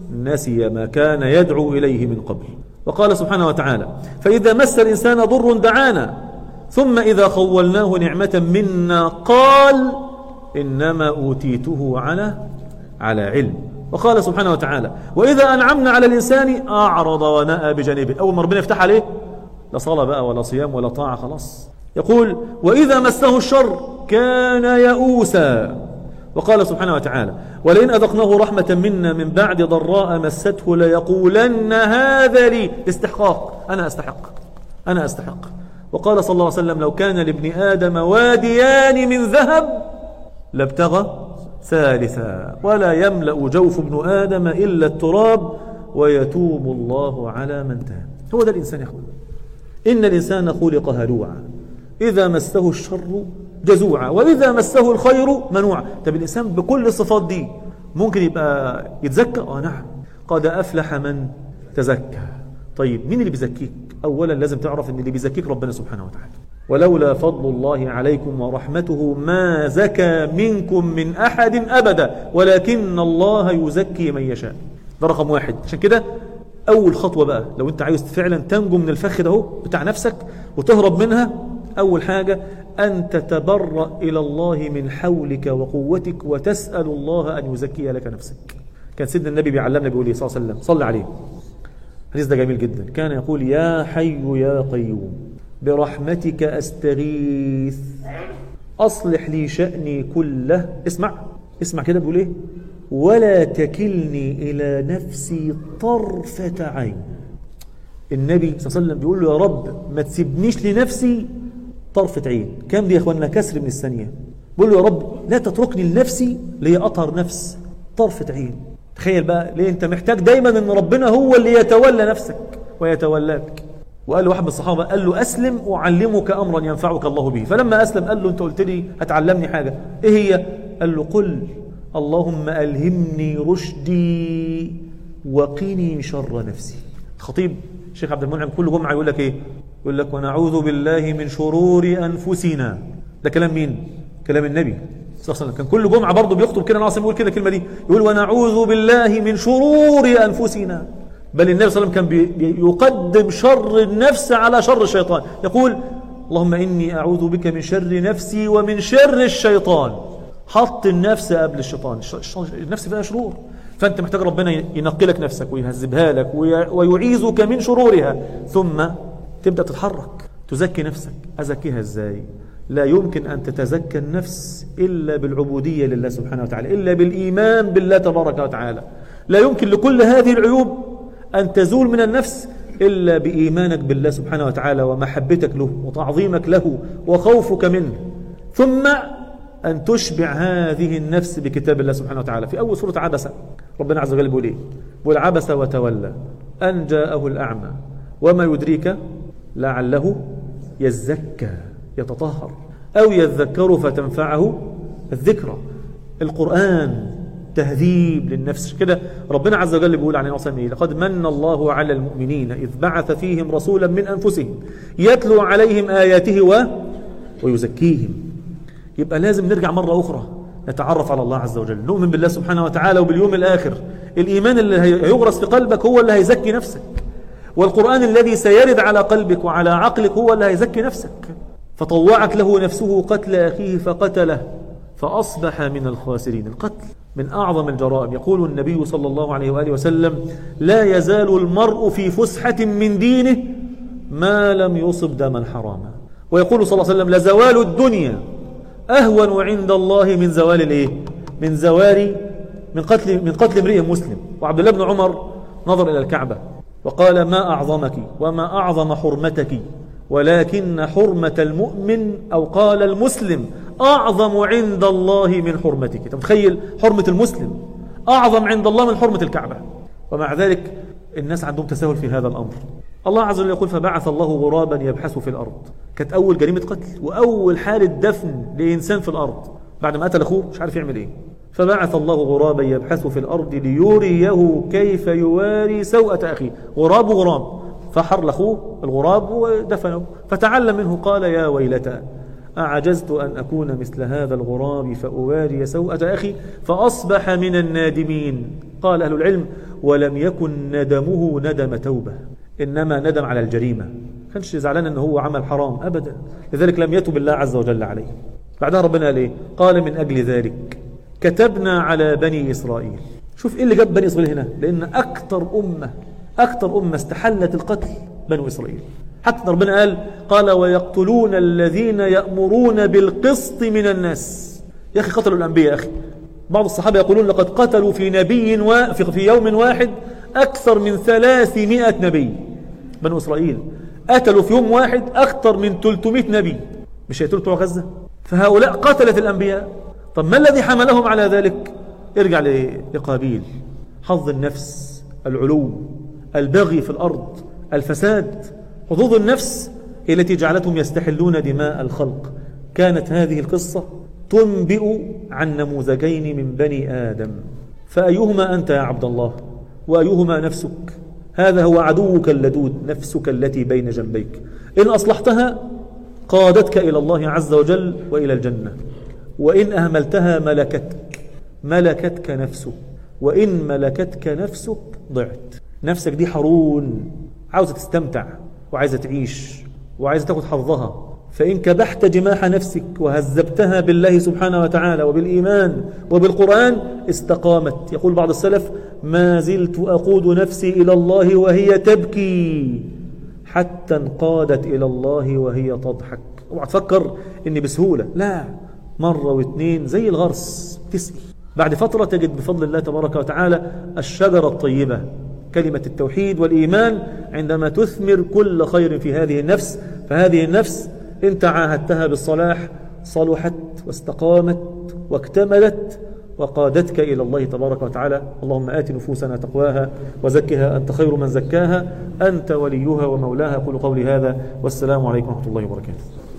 نسي ما كان يدعو إليه من قبل وقال سبحانه وتعالى فإذا مس الإنسان ضر دعانا ثم إذا خولناه نعمة منا قال إنما أوتيته على على علم وقال سبحانه وتعالى وإذا أنعمنا على الإنسان أعرض ونأى بجانبه أول ما ربنا يفتح عليه لا صلاة بقى ولا صيام ولا طاعة خلاص يقول وإذا مسه الشر كان يئوسا وقال سبحانه وتعالى ولئن أذقناه رحمة منا من بعد ضراء مسته ليقولن هذا لي استحقاق أنا أستحق أنا أستحق وقال صلى الله عليه وسلم لو كان لابن آدم واديان من ذهب لابتغى ثالثا ولا يملأ جوف ابن آدم إلا التراب ويتوب الله على من تاب هو ده الإنسان يا أخوان إن الإنسان خلق هلوعا إذا مسه الشر جزوعا وإذا مسه الخير منوعا طب الإنسان بكل الصفات دي ممكن يبقى يتزكى آه نعم قد أفلح من تزكى طيب مين اللي بيزكيك أولا لازم تعرف أن اللي بيزكيك ربنا سبحانه وتعالى ولولا فضل الله عليكم ورحمته ما زكى منكم من أحد أبدا ولكن الله يزكي من يشاء ده رقم واحد عشان كده أول خطوة بقى لو أنت عايز فعلا تنجو من الفخ ده بتاع نفسك وتهرب منها أول حاجة أن تتبرأ إلى الله من حولك وقوتك وتسأل الله أن يزكي لك نفسك كان سيدنا النبي بيعلمنا بيقول إيه صلى الله عليه وسلم صلى عليه الحديث ده جميل جدا كان يقول يا حي يا قيوم برحمتك أستغيث أصلح لي شأني كله اسمع اسمع كده بيقول إيه ولا تكلني إلى نفسي طرفة عين النبي صلى الله عليه وسلم بيقول له يا رب ما تسيبنيش لنفسي طرفة عين كم دي يا اخواننا كسر من الثانية بيقول له يا رب لا تتركني لنفسي لي أطهر نفس طرفة عين تخيل بقى ليه انت محتاج دايما ان ربنا هو اللي يتولى نفسك ويتولاك وقال له واحد من الصحابة قال له أسلم أعلمك أمرا ينفعك الله به فلما أسلم قال له أنت قلت لي هتعلمني حاجة إيه هي قال له قل اللهم ألهمني رشدي وقني شر نفسي الخطيب الشيخ عبد المنعم كل جمعة يقول لك إيه يقول لك ونعوذ بالله من شرور أنفسنا ده كلام مين كلام النبي صلى الله عليه وسلم كان كل جمعة برضه بيخطب كده ناصم يقول كده الكلمة دي يقول ونعوذ بالله من شرور أنفسنا بل النبي صلى الله عليه وسلم كان يقدم شر النفس على شر الشيطان يقول اللهم إني أعوذ بك من شر نفسي ومن شر الشيطان حط النفس قبل الشيطان النفس فيها شرور فأنت محتاج ربنا ينقي لك نفسك ويهذبها لك ويعيذك من شرورها ثم تبدأ تتحرك تزكي نفسك أزكيها إزاي لا يمكن أن تتزكى النفس إلا بالعبودية لله سبحانه وتعالى إلا بالإيمان بالله تبارك وتعالى لا يمكن لكل هذه العيوب أن تزول من النفس إلا بإيمانك بالله سبحانه وتعالى ومحبتك له وتعظيمك له وخوفك منه ثم أن تشبع هذه النفس بكتاب الله سبحانه وتعالى في أول سورة عبسة ربنا عز وجل بيقول إيه بيقول عبس وتولى أن جاءه الأعمى وما يدريك لعله يزكى يتطهر أو يذكر فتنفعه الذكرى القرآن تهذيب للنفس كده ربنا عز وجل بيقول عن النبي إيه لقد من الله على المؤمنين إذ بعث فيهم رسولا من أنفسهم يتلو عليهم آياته و... ويزكيهم يبقى لازم نرجع مرة أخرى نتعرف على الله عز وجل نؤمن بالله سبحانه وتعالى وباليوم الآخر الإيمان اللي هيغرس في قلبك هو اللي هيزكي نفسك والقرآن الذي سيرد على قلبك وعلى عقلك هو اللي هيزكي نفسك فطوعت له نفسه قتل أخيه فقتله فأصبح من الخاسرين القتل من أعظم الجرائم يقول النبي صلى الله عليه وآله وسلم لا يزال المرء في فسحة من دينه ما لم يصب دما حراما ويقول صلى الله عليه وسلم لزوال الدنيا أهون عند الله من زوال الإيه؟ من زوال من قتل من قتل امرئ مسلم وعبد الله بن عمر نظر إلى الكعبة وقال ما أعظمك وما أعظم حرمتك ولكن حرمة المؤمن أو قال المسلم أعظم عند الله من حرمتك تتخيل حرمة المسلم أعظم عند الله من حرمة الكعبة ومع ذلك الناس عندهم تساهل في هذا الأمر الله عز وجل يقول فبعث الله غرابا يبحث في الأرض كانت أول جريمة قتل وأول حالة دفن لإنسان في الأرض بعد ما قتل أخوه مش عارف يعمل إيه فبعث الله غرابا يبحث في الأرض ليريه كيف يواري سوءة أخيه غراب غراب فحر لأخوه الغراب ودفنه فتعلم منه قال يا ويلتى أعجزت أن أكون مثل هذا الغراب فأواري سوءة أخي فأصبح من النادمين قال أهل العلم ولم يكن ندمه ندم توبة إنما ندم على الجريمة كانش زعلان أنه هو عمل حرام أبدا لذلك لم يتب الله عز وجل عليه بعدها ربنا قال إيه قال من أجل ذلك كتبنا على بني إسرائيل شوف إيه اللي جاب بني إسرائيل هنا لأن أكثر أمة أكثر أمة استحلت القتل بنو إسرائيل حتى ربنا قال قال ويقتلون الذين يأمرون بالقسط من الناس يا أخي قتلوا الأنبياء يا أخي بعض الصحابة يقولون لقد قتلوا في نبي و... في... في يوم واحد أكثر من ثلاثمائة نبي بنو إسرائيل قتلوا في يوم واحد أكثر من 300 نبي مش هيقتلوا بتوع غزة فهؤلاء قتلت الأنبياء طب ما الذي حملهم على ذلك ارجع لقابيل حظ النفس العلو البغي في الأرض الفساد حظوظ النفس هي التي جعلتهم يستحلون دماء الخلق كانت هذه القصة تنبئ عن نموذجين من بني آدم فأيهما أنت يا عبد الله وأيهما نفسك هذا هو عدوك اللدود نفسك التي بين جنبيك إن أصلحتها قادتك إلى الله عز وجل وإلى الجنة وإن أهملتها ملكتك ملكتك نفسك وإن ملكتك نفسك ضعت نفسك دي حرون عاوزة تستمتع وعايزة تعيش وعايزة تاخد حظها فإن كبحت جماح نفسك وهذبتها بالله سبحانه وتعالى وبالإيمان وبالقرآن استقامت يقول بعض السلف ما زلت أقود نفسي إلى الله وهي تبكي حتى انقادت إلى الله وهي تضحك اوعى تفكر إني بسهولة لا مرة واثنين زي الغرس تسقي بعد فترة تجد بفضل الله تبارك وتعالى الشجرة الطيبة كلمة التوحيد والإيمان عندما تثمر كل خير في هذه النفس فهذه النفس إن تعاهدتها بالصلاح صلحت واستقامت واكتملت وقادتك إلى الله تبارك وتعالى اللهم آت نفوسنا تقواها وزكها أنت خير من زكاها أنت وليها ومولاها قل قولي هذا والسلام عليكم ورحمة الله وبركاته